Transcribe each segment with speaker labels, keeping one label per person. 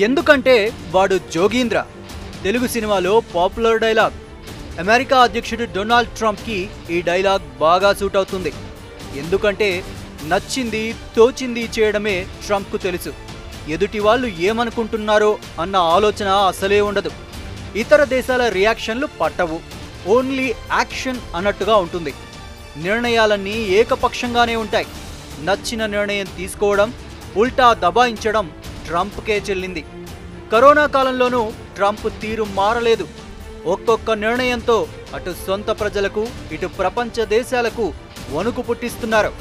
Speaker 1: ఎందుకంటే వాడు జోగీంద్ర తెలుగు సినిమాలో పాపులర్ డైలాగ్ అమెరికా అధ్యక్షుడు డొనాల్డ్ ట్రంప్కి ఈ డైలాగ్ బాగా సూట్ అవుతుంది ఎందుకంటే నచ్చింది తోచింది చేయడమే ట్రంప్కు తెలుసు ఎదుటి వాళ్ళు ఏమనుకుంటున్నారో అన్న ఆలోచన అసలే ఉండదు ఇతర దేశాల రియాక్షన్లు పట్టవు ఓన్లీ యాక్షన్ అన్నట్టుగా ఉంటుంది నిర్ణయాలన్నీ ఏకపక్షంగానే ఉంటాయి నచ్చిన నిర్ణయం తీసుకోవడం ఉల్టా దబాయించడం ట్రంప్కే చెల్లింది కరోనా కాలంలోనూ ట్రంప్ తీరు మారలేదు ఒక్కొక్క నిర్ణయంతో అటు సొంత ప్రజలకు ఇటు ప్రపంచ దేశాలకు వణుకు పుట్టిస్తున్నారు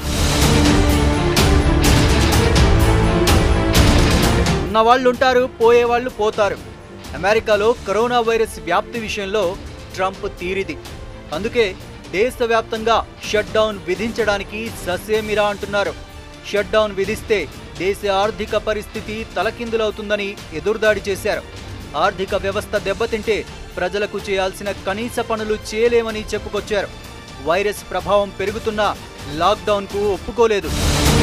Speaker 1: ఉన్నవాళ్ళుంటారు పోయేవాళ్ళు పోతారు అమెరికాలో కరోనా వైరస్ వ్యాప్తి విషయంలో ట్రంప్ తీరిది అందుకే దేశవ్యాప్తంగా షట్ డౌన్ విధించడానికి ససేమిరా అంటున్నారు షట్ డౌన్ విధిస్తే దేశ ఆర్థిక పరిస్థితి తలకిందులవుతుందని ఎదురుదాడి చేశారు ఆర్థిక వ్యవస్థ దెబ్బతింటే ప్రజలకు చేయాల్సిన కనీస పనులు చేయలేమని చెప్పుకొచ్చారు వైరస్ ప్రభావం పెరుగుతున్నా లాక్డౌన్కు ఒప్పుకోలేదు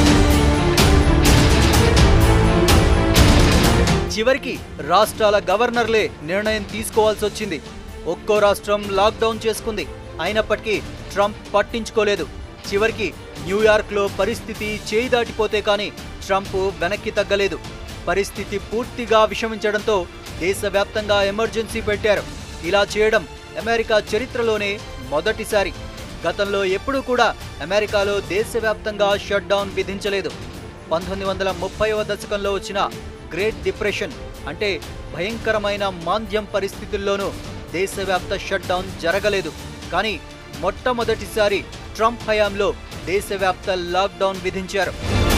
Speaker 1: చివరికి రాష్ట్రాల గవర్నర్లే నిర్ణయం తీసుకోవాల్సి వచ్చింది ఒక్కో రాష్ట్రం లాక్డౌన్ చేసుకుంది అయినప్పటికీ ట్రంప్ పట్టించుకోలేదు చివరికి న్యూయార్క్లో పరిస్థితి చేయి దాటిపోతే కానీ ట్రంప్ వెనక్కి తగ్గలేదు పరిస్థితి పూర్తిగా విషమించడంతో దేశవ్యాప్తంగా ఎమర్జెన్సీ పెట్టారు ఇలా చేయడం అమెరికా చరిత్రలోనే మొదటిసారి గతంలో ఎప్పుడూ కూడా అమెరికాలో దేశవ్యాప్తంగా షట్ డౌన్ విధించలేదు పంతొమ్మిది వందల ముప్పైవ దశకంలో వచ్చిన గ్రేట్ డిప్రెషన్ అంటే భయంకరమైన మాంద్యం పరిస్థితుల్లోనూ దేశవ్యాప్త షట్ డౌన్ జరగలేదు కానీ మొట్టమొదటిసారి ట్రంప్ హయాంలో దేశవ్యాప్త లాక్డౌన్ విధించారు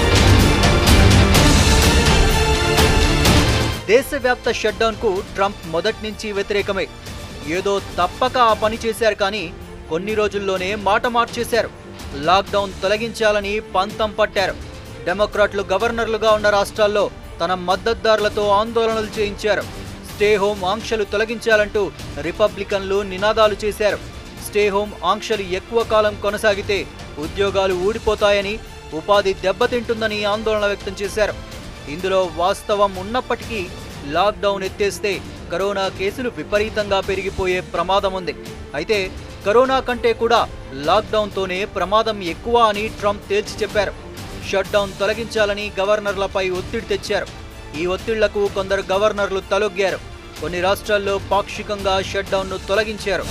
Speaker 1: దేశవ్యాప్త షట్ డౌన్కు ట్రంప్ మొదటి నుంచి వ్యతిరేకమే ఏదో తప్పక ఆ పని చేశారు కానీ కొన్ని రోజుల్లోనే మాట మార్చేశారు లాక్డౌన్ తొలగించాలని పంతం పట్టారు డెమోక్రాట్లు గవర్నర్లుగా ఉన్న రాష్ట్రాల్లో తన మద్దతుదారులతో ఆందోళనలు చేయించారు స్టే హోమ్ ఆంక్షలు తొలగించాలంటూ రిపబ్లికన్లు నినాదాలు చేశారు స్టే హోమ్ ఆంక్షలు ఎక్కువ కాలం కొనసాగితే ఉద్యోగాలు ఊడిపోతాయని ఉపాధి దెబ్బతింటుందని ఆందోళన వ్యక్తం చేశారు ఇందులో వాస్తవం ఉన్నప్పటికీ లాక్డౌన్ ఎత్తేస్తే కరోనా కేసులు విపరీతంగా పెరిగిపోయే ప్రమాదం ఉంది అయితే కరోనా కంటే కూడా లాక్డౌన్తోనే ప్రమాదం ఎక్కువ అని ట్రంప్ తేల్చి చెప్పారు షట్ డౌన్ తొలగించాలని గవర్నర్లపై ఒత్తిడి తెచ్చారు ఈ ఒత్తిళ్లకు కొందరు గవర్నర్లు తలొగ్గారు కొన్ని రాష్ట్రాల్లో పాక్షికంగా షట్ డౌన్ను తొలగించారు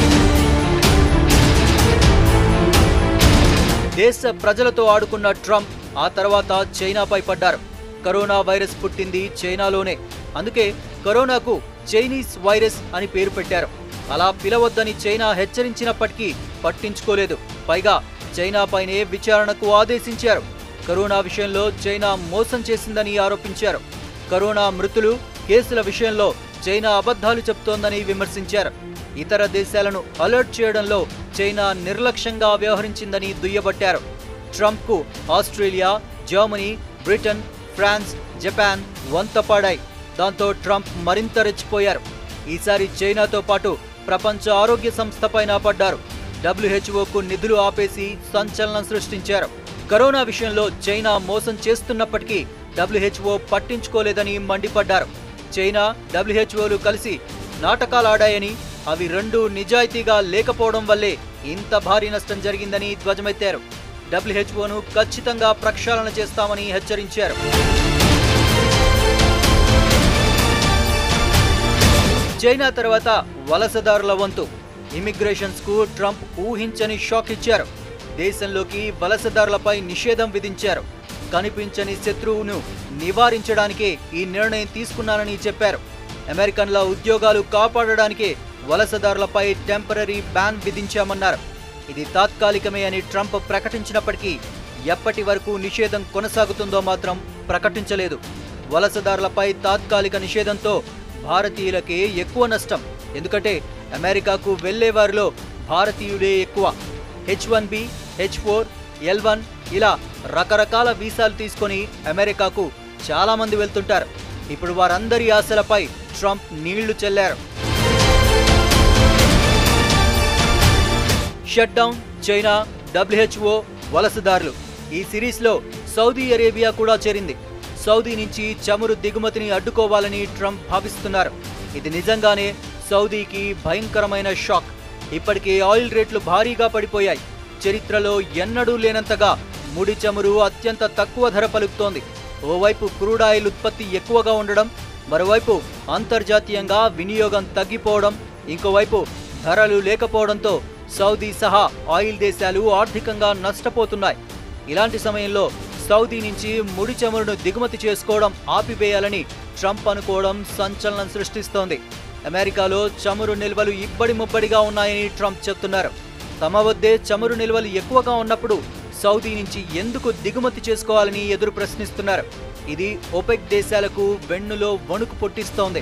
Speaker 1: దేశ ప్రజలతో ఆడుకున్న ట్రంప్ ఆ తర్వాత చైనాపై పడ్డారు కరోనా వైరస్ పుట్టింది చైనాలోనే అందుకే కరోనాకు చైనీస్ వైరస్ అని పేరు పెట్టారు అలా పిలవద్దని చైనా హెచ్చరించినప్పటికీ పట్టించుకోలేదు పైగా చైనాపైనే విచారణకు ఆదేశించారు కరోనా విషయంలో చైనా మోసం చేసిందని ఆరోపించారు కరోనా మృతులు కేసుల విషయంలో చైనా అబద్ధాలు చెప్తోందని విమర్శించారు ఇతర దేశాలను అలర్ట్ చేయడంలో చైనా నిర్లక్ష్యంగా వ్యవహరించిందని దుయ్యబట్టారు ట్రంప్కు Australia Germany Britain France Japan వంతపాడాయి దాంతో ట్రంప్ మరింత రెచ్చిపోయారు ఈసారి చైనాతో పాటు ప్రపంచ ఆరోగ్య సంస్థ పైన పడ్డారు డబ్ల్యూహెచ్ఓకు నిధులు ఆపేసి సంచలనం సృష్టించారు కరోనా విషయంలో చైనా మోసం చేస్తున్నప్పటికీ డబ్ల్యూహెచ్ఓ పట్టించుకోలేదని మండిపడ్డారు చైనా డబ్ల్యూహెచ్ఓలు కలిసి నాటకాలాడాయని అవి రెండు నిజాయితీగా లేకపోవడం వల్లే ఇంత భారీ నష్టం జరిగిందని ధ్వజమెత్తారు డబ్ల్యూహెచ్ఓను ఖచ్చితంగా ప్రక్షాళన చేస్తామని హెచ్చరించారు చైనా తర్వాత వలసదారుల వంతు ఇమిగ్రేషన్స్ కు ట్రంప్ ఊహించని షాక్ ఇచ్చారు దేశంలోకి వలసదారులపై నిషేధం విధించారు కనిపించని శత్రువును నివారించడానికే ఈ నిర్ణయం తీసుకున్నానని చెప్పారు అమెరికన్ల ఉద్యోగాలు కాపాడడానికే వలసదారులపై టెంపరీ బ్యాన్ విధించామన్నారు ఇది తాత్కాలికమే అని ట్రంప్ ప్రకటించినప్పటికీ ఎప్పటి వరకు నిషేధం కొనసాగుతుందో మాత్రం ప్రకటించలేదు వలసదారులపై తాత్కాలిక నిషేధంతో భారతీయులకే ఎక్కువ నష్టం ఎందుకంటే అమెరికాకు వెళ్లే వారిలో భారతీయులే ఎక్కువ H one B H four L one ఇలా రకరకాల వీసాలు తీసుకొని అమెరికాకు చాలా మంది వెళ్తుంటారు ఇప్పుడు వారందరి ఆశలపై ట్రంప్ నీళ్లు చెల్లారు షట్ డౌన్ చైనా డబ్ల్యూహెచ్ఓ వలసదారులు ఈ సిరీస్లో సౌదీ అరేబియా కూడా చేరింది సౌదీ నుంచి చమురు దిగుమతిని అడ్డుకోవాలని ట్రంప్ భావిస్తున్నారు ఇది నిజంగానే సౌదీకి భయంకరమైన షాక్ ఇప్పటికే ఆయిల్ రేట్లు భారీగా పడిపోయాయి చరిత్రలో ఎన్నడూ లేనంతగా ముడి చమురు అత్యంత తక్కువ ధర పలుకుతోంది ఓవైపు క్రూడ్ ఆయిల్ ఉత్పత్తి ఎక్కువగా ఉండడం మరోవైపు అంతర్జాతీయంగా వినియోగం తగ్గిపోవడం ఇంకోవైపు ధరలు లేకపోవడంతో సౌదీ సహా ఆయిల్ దేశాలు ఆర్థికంగా నష్టపోతున్నాయి ఇలాంటి సమయంలో సౌదీ నుంచి ముడి చమురును దిగుమతి చేసుకోవడం ఆపివేయాలని ట్రంప్ అనుకోవడం సంచలనం సృష్టిస్తోంది అమెరికాలో చమురు నిల్వలు ఇబ్బడి ముబ్బడిగా ఉన్నాయని ట్రంప్ చెప్తున్నారు తమ వద్దే చమురు నిల్వలు ఎక్కువగా ఉన్నప్పుడు సౌదీ నుంచి ఎందుకు దిగుమతి చేసుకోవాలని ఎదురు ప్రశ్నిస్తున్నారు ఇది ఒపెక్ దేశాలకు వెన్నులో వణుకు పుట్టిస్తోంది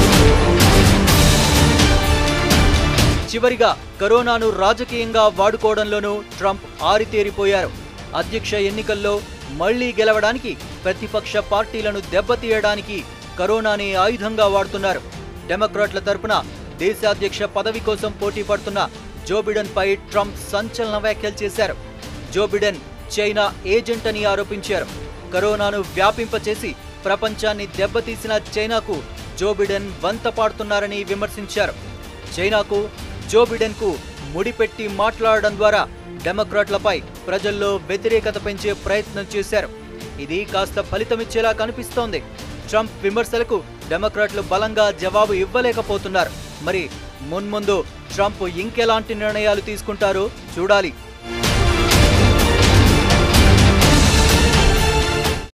Speaker 1: చివరిగా కరోనాను రాజకీయంగా వాడుకోవడంలోనూ ట్రంప్ ఆరితేరిపోయారు అధ్యక్ష ఎన్నికల్లో మళ్లీ గెలవడానికి ప్రతిపక్ష పార్టీలను దెబ్బతీయడానికి కరోనాని ఆయుధంగా వాడుతున్నారు డెమోక్రాట్ల తరపున దేశాధ్యక్ష పదవి కోసం పోటీ పడుతున్న జో బిడెన్ పై ట్రంప్ సంచలన వ్యాఖ్యలు చేశారు జో బిడెన్ చైనా ఏజెంట్ అని ఆరోపించారు కరోనాను వ్యాపింపచేసి ప్రపంచాన్ని దెబ్బతీసిన చైనాకు జో బిడెన్ వంత పాడుతున్నారని విమర్శించారు చైనాకు జో బిడెన్కు ముడిపెట్టి మాట్లాడడం ద్వారా డెమోక్రాట్లపై ప్రజల్లో వ్యతిరేకత పెంచే ప్రయత్నం చేశారు ఇది కాస్త ఫలితమిచ్చేలా కనిపిస్తోంది ట్రంప్ విమర్శలకు డెమోక్రాట్లు బలంగా జవాబు ఇవ్వలేకపోతున్నారు మరి మున్ముందు ట్రంప్ ఇంకెలాంటి నిర్ణయాలు తీసుకుంటారో చూడాలి